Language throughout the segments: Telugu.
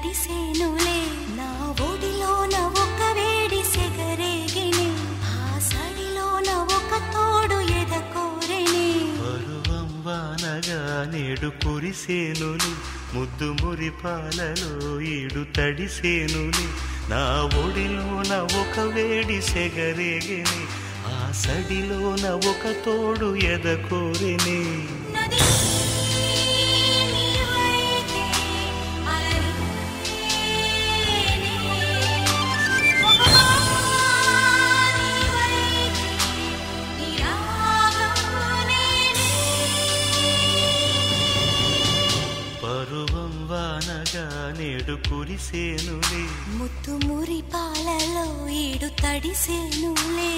తడిసేనులే నా ఒడిలోన ఒక వేడి సెగరేగిని ఆ సడిలోన ఒక తోడు ఎదకోరెని పరువం వానగా నేడు కురిసేనులి ముద్దు మురిపాలలో ఈడు తడిసేనులి నా ఒడిలోన ఒక వేడి సెగరేగిని ఆ సడిలోన ఒక తోడు ఎదకోరిని నది నీవైతే అలరి నేనే. ఒక నీవైతే నీ రాగం నేనే. పరువం వానగా నేడు కురిసేనులి ముత్తు మురి పాలలో ఈడు తడిసేనులే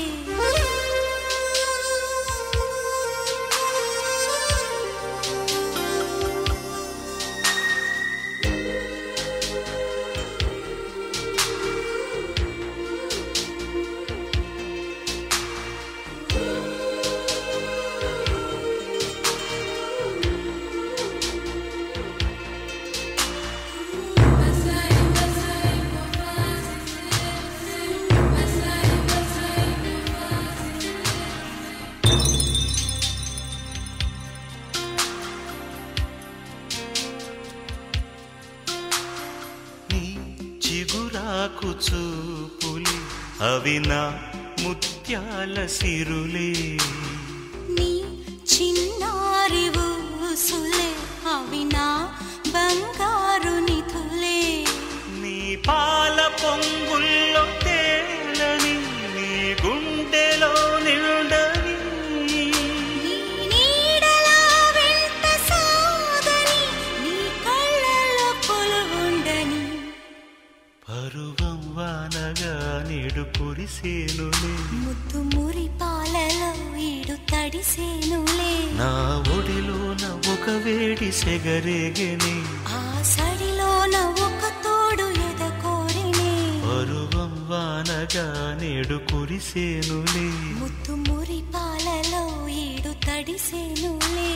నీ చిగురాకు చూపులి అవి నా ముత్యాల సిరులే నీ చిన్నారి ఊసులే అవి నా బంగారు నిధులే నీ పాల పొంగుల్లో తేలని నీ గుండెలో నిండని నీ నీడలా వెంట సాగని నీ కళ్ళలో కొలువుండని పరువం వానగా నేడు కురిసేనులే ముద్దు మురి పాలలో ఈడు తడిసేనులే నా ఒడిలోన ఒక వేడి సెగరేగని ఆ సడిలోన ఒక తోడు ఎదకోరిని పరువం వానగా నేడు కురిసేనులే ముద్దు మురి పాలలో ఈడు తడిసేనులే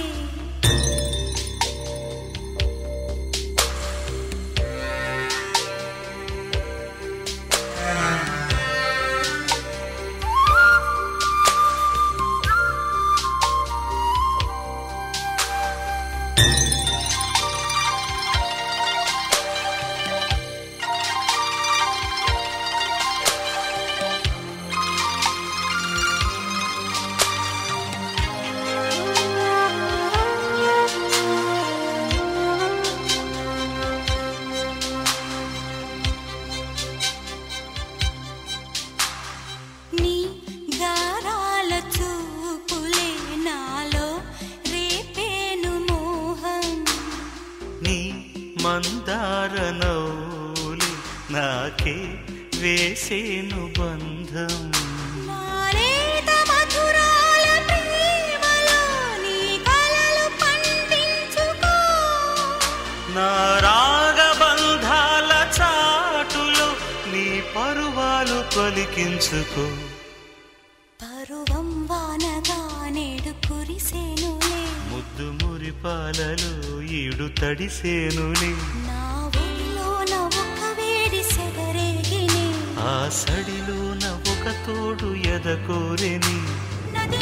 నీ గారాల చూపులే నాలో రేపేను మోహం నీ మందార నౌలి నాకే వేసేను బంధం నాలేత మధురాల ప్రేమలో నీ కలలు పండించుకో నా రాగబంధాల చాటులో నీ పరువాలు పలికించుకో పరువం వానగా నేడు కురిసేనులే ముద్దు మురిపాలలో ఈడు తడిసేనులే నా ఒడిలోన ఒక వేడి సెగరేగిని ఆ సడిలోన ఒక తోడు ఎదకోరెని నది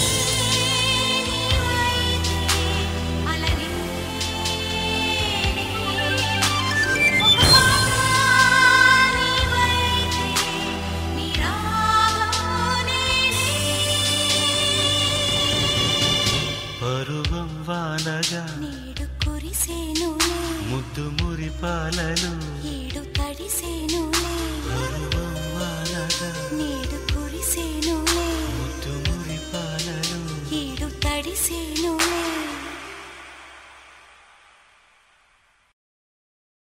నీవైతే అలరి నేనే. ఒక నీవైతే నీ రాగం నేనే. పరువం వానగా నేడు కురిసేనులే ముద్దు మురిపాలలో ఈడు తడిసేనులే పరువం వానగా నేడు కురిసేనులే ముద్దు మురిపాలలో ఈడు తడిసేనులే